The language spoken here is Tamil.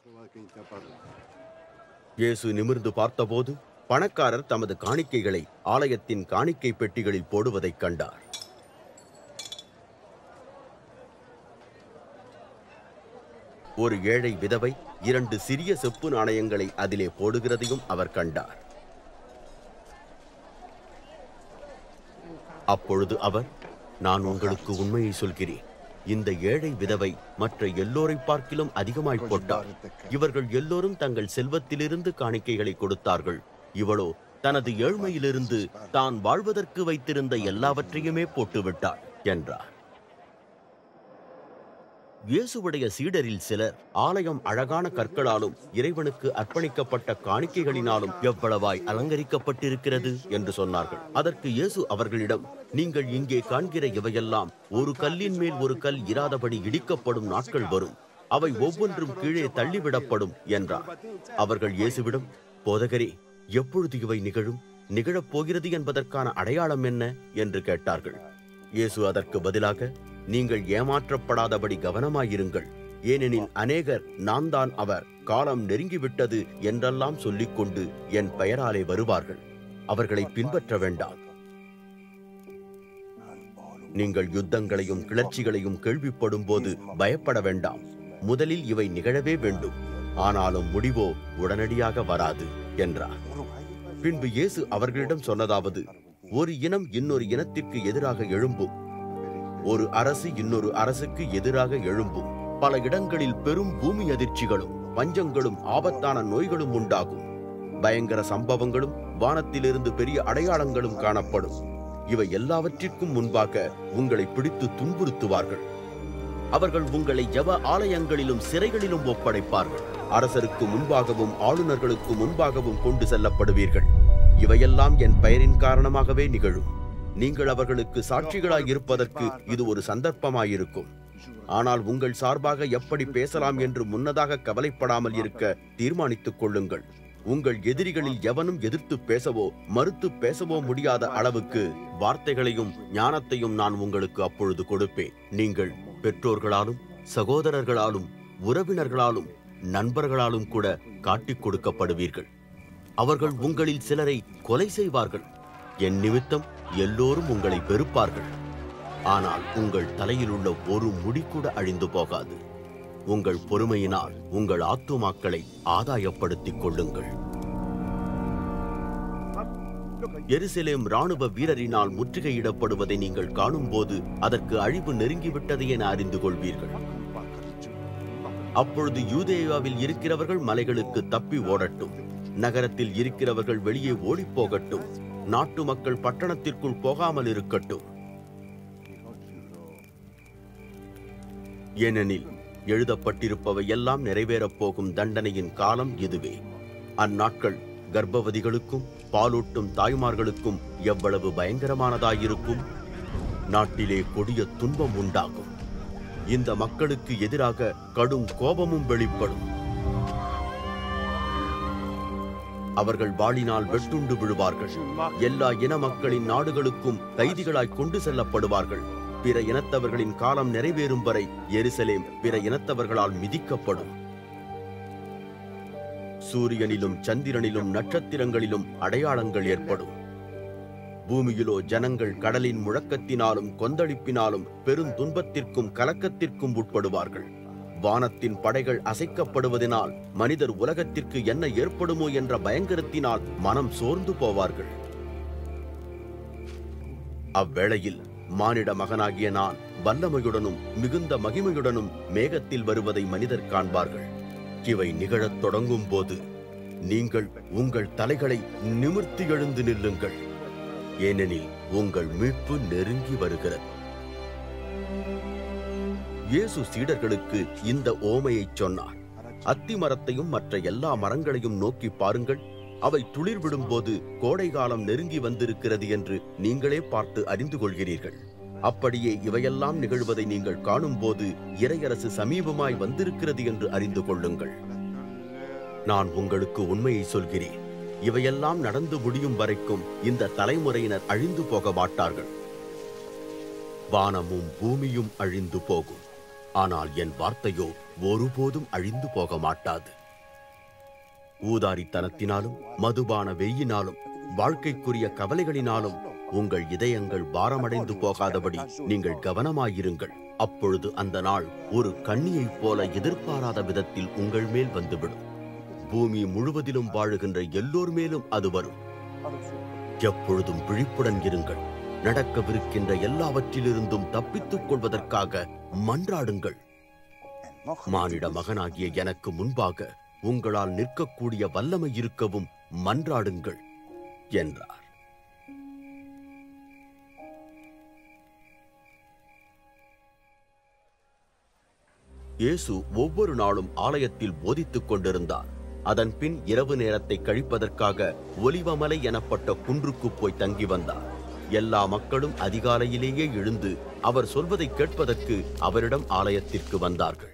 இயேசு நிமிர்ந்து பார்த்தபோது பணக்காரர் தமது காணிக்கைகளை ஆலயத்தின் காணிக்கை பெட்டிகளில் போடுவதைக் கண்டார் ஒரு ஏழை விதவை இரண்டு சிறிய செப்பு நாணயங்களை அதிலே போடுகிறதையும் அவர் கண்டார் அப்பொழுது அவர் நான் உங்களுக்கு உண்மையை சொல்கிறேன் இந்த ஏழை விதவை மற்ற எல்லோரை பார்க்கிலும் அதிகமாய் போட்டார் இவர்கள் எல்லோரும் தங்கள் செல்வத்திலிருந்து காணிக்கைகளை கொடுத்தார்கள் இவளோ தனது ஏழ்மையிலிருந்து தான் வாழ்வதற்கு வைத்திருந்த எல்லாவற்றையுமே போட்டுவிட்டார் என்றார் இயேசுவுடைய சீடரில் சிலர் ஆலயம் அழகான கற்களாலும் இறைவனுக்கு அர்ப்பணிக்கப்பட்ட காணிக்கைகளினாலும் எவ்வளவாய் அலங்கரிக்கப்பட்டிருக்கிறது என்று சொன்னார்கள் அதற்கு இயேசு அவர்களிடம் நீங்கள் இங்கே காண்கிற இவையெல்லாம் ஒரு கல்லின் மேல் ஒரு கல் இராதபடி இடிக்கப்படும் நாட்கள் வரும் அவை ஒவ்வொன்றும் கீழே தள்ளிவிடப்படும் என்றார் அவர்கள் இயேசுவிடம் போதகரே எப்பொழுது இவை நிகழும் நிகழப் போகிறது என்பதற்கான அடையாளம் என்ன என்று கேட்டார்கள் இயேசு அதற்கு பதிலாக நீங்கள் ஏமாற்றப்படாதபடி கவனமாயிருங்கள் ஏனெனில் அநேகர் நான் தான் அவர் காலம் நெருங்கிவிட்டது என்றெல்லாம் சொல்லிக்கொண்டு என் பெயராலே வருவார்கள் அவர்களை பின்பற்ற வேண்டாம் நீங்கள் யுத்தங்களையும் கிளர்ச்சிகளையும் கேள்விப்படும் போது பயப்பட வேண்டாம் முதலில் இவை நிகழவே வேண்டும் ஆனாலும் முடிவோ உடனடியாக வராது என்றார் பின்பு இயேசு அவர்களிடம் சொன்னதாவது ஒரு இனம் இன்னொரு இனத்திற்கு எதிராக எழும்பும் ஒரு அரசு இன்னொரு அரசுக்கு எதிராக எழும்பும் பல இடங்களில் பெரும் பூமி அதிர்ச்சிகளும் பஞ்சங்களும் ஆபத்தான நோய்களும் உண்டாகும் பயங்கர சம்பவங்களும் வானத்திலிருந்து பெரிய அடையாளங்களும் காணப்படும் இவை எல்லாவற்றிற்கும் முன்பாக உங்களை பிடித்து துன்புறுத்துவார்கள் அவர்கள் உங்களை ஜெப ஆலயங்களிலும் சிறைகளிலும் ஒப்படைப்பார்கள் அரசருக்கு முன்பாகவும் ஆளுநர்களுக்கு முன்பாகவும் கொண்டு செல்லப்படுவீர்கள் இவையெல்லாம் என் பெயரின் காரணமாகவே நிகழும் நீங்கள் அவர்களுக்கு சாட்சிகளாய் இருப்பதற்கு இது ஒரு சந்தர்ப்பமாயிருக்கும் ஆனால் உங்கள் சார்பாக எப்படி பேசலாம் என்று முன்னதாக கவலைப்படாமல் இருக்க தீர்மானித்துக் கொள்ளுங்கள் உங்கள் எதிரிகளில் எவனும் எதிர்த்து பேசவோ மறுத்து பேசவோ முடியாத அளவுக்கு வார்த்தைகளையும் ஞானத்தையும் நான் உங்களுக்கு அப்பொழுது கொடுப்பேன் நீங்கள் பெற்றோர்களாலும் சகோதரர்களாலும் உறவினர்களாலும் நண்பர்களாலும் கூட காட்டிக் கொடுக்கப்படுவீர்கள் அவர்கள் உங்களில் சிலரை கொலை செய்வார்கள் என் நிமித்தம் எல்லோரும் உங்களை வெறுப்பார்கள் ஆனால் உங்கள் தலையில் உள்ள ஒரு முடி கூட அழிந்து போகாது உங்கள் பொறுமையினால் உங்கள் ஆத்துமாக்களை ஆதாயப்படுத்திக் கொள்ளுங்கள் எருசலேம் ராணுவ வீரரினால் முற்றுகையிடப்படுவதை நீங்கள் காணும்போது அதற்கு அழிவு நெருங்கிவிட்டது என அறிந்து கொள்வீர்கள் அப்பொழுது யூதேயாவில் இருக்கிறவர்கள் மலைகளுக்கு தப்பி ஓடட்டும் நகரத்தில் இருக்கிறவர்கள் வெளியே ஓடிப் போகட்டும் நாட்டு மக்கள் பட்டணத்திற்குள் போகாமல் இருக்கட்டும் ஏனெனில் எழுதப்பட்டிருப்பவை எல்லாம் நிறைவேறப் போகும் தண்டனையின் காலம் இதுவே அந்நாட்கள் கர்ப்பவதிகளுக்கும் பாலூட்டும் தாய்மார்களுக்கும் எவ்வளவு பயங்கரமானதாயிருக்கும் நாட்டிலே கொடிய துன்பம் உண்டாகும் இந்த மக்களுக்கு எதிராக கடும் கோபமும் வெளிப்படும் அவர்கள் வாளினால் வெட்டுண்டு விழுவார்கள் எல்லா இன மக்களின் நாடுகளுக்கும் கைதிகளாய் கொண்டு செல்லப்படுவார்கள் பிற இனத்தவர்களின் காலம் நிறைவேறும் வரை எருசலேம் பிற இனத்தவர்களால் மிதிக்கப்படும் சூரியனிலும் சந்திரனிலும் நட்சத்திரங்களிலும் அடையாளங்கள் ஏற்படும் பூமியிலோ ஜனங்கள் கடலின் முழக்கத்தினாலும் கொந்தளிப்பினாலும் பெரும் துன்பத்திற்கும் கலக்கத்திற்கும் உட்படுவார்கள் வானத்தின் படைகள் அசைக்கப்படுவதனால் மனிதர் உலகத்திற்கு என்ன ஏற்படுமோ என்ற பயங்கரத்தினால் மனம் சோர்ந்து போவார்கள் அவ்வேளையில் மானிட மகனாகிய நான் வல்லமையுடனும் மிகுந்த மகிமையுடனும் மேகத்தில் வருவதை மனிதர் காண்பார்கள் இவை நிகழத் தொடங்கும் போது நீங்கள் உங்கள் தலைகளை நிமிர்த்தி எழுந்து நில்லுங்கள் ஏனெனில் உங்கள் மீட்பு நெருங்கி வருகிறது இயேசு சீடர்களுக்கு இந்த ஓமையைச் சொன்னார் அத்தி மரத்தையும் மற்ற எல்லா மரங்களையும் நோக்கி பாருங்கள் அவை துளிர் விடும்போது கோடை காலம் நெருங்கி வந்திருக்கிறது என்று நீங்களே பார்த்து அறிந்து கொள்கிறீர்கள் அப்படியே இவையெல்லாம் நிகழ்வதை நீங்கள் காணும்போது இறையரசு சமீபமாய் வந்திருக்கிறது என்று அறிந்து கொள்ளுங்கள் நான் உங்களுக்கு உண்மையை சொல்கிறேன் இவையெல்லாம் நடந்து முடியும் வரைக்கும் இந்த தலைமுறையினர் அழிந்து போக மாட்டார்கள் வானமும் பூமியும் அழிந்து போகும் ஆனால் என் வார்த்தையோ ஒருபோதும் அழிந்து போக மாட்டாது ஊதாரித்தனத்தினாலும் மதுபான வெய்யினாலும் வாழ்க்கைக்குரிய கவலைகளினாலும் உங்கள் இதயங்கள் பாரமடைந்து போகாதபடி நீங்கள் கவனமாயிருங்கள் அப்பொழுது அந்த நாள் ஒரு கண்ணியைப் போல எதிர்பாராத விதத்தில் உங்கள் மேல் வந்துவிடும் பூமி முழுவதிலும் வாழுகின்ற எல்லோர் மேலும் அது வரும் எப்பொழுதும் விழிப்புடன் இருங்கள் நடக்கவிருக்கின்ற எல்லாவற்றிலிருந்தும் தப்பித்துக் கொள்வதற்காக மன்றாடுங்கள் மானிட மகனாகிய எனக்கு முன்பாக உங்களால் நிற்கக்கூடிய வல்லமை இருக்கவும் மன்றாடுங்கள் என்றார் இயேசு ஒவ்வொரு நாளும் ஆலயத்தில் போதித்துக் கொண்டிருந்தார் அதன் பின் இரவு நேரத்தை கழிப்பதற்காக ஒலிவமலை எனப்பட்ட குன்றுக்கு போய் தங்கி வந்தார் எல்லா மக்களும் அதிகாலையிலேயே எழுந்து அவர் சொல்வதை கேட்பதற்கு அவரிடம் ஆலயத்திற்கு வந்தார்கள்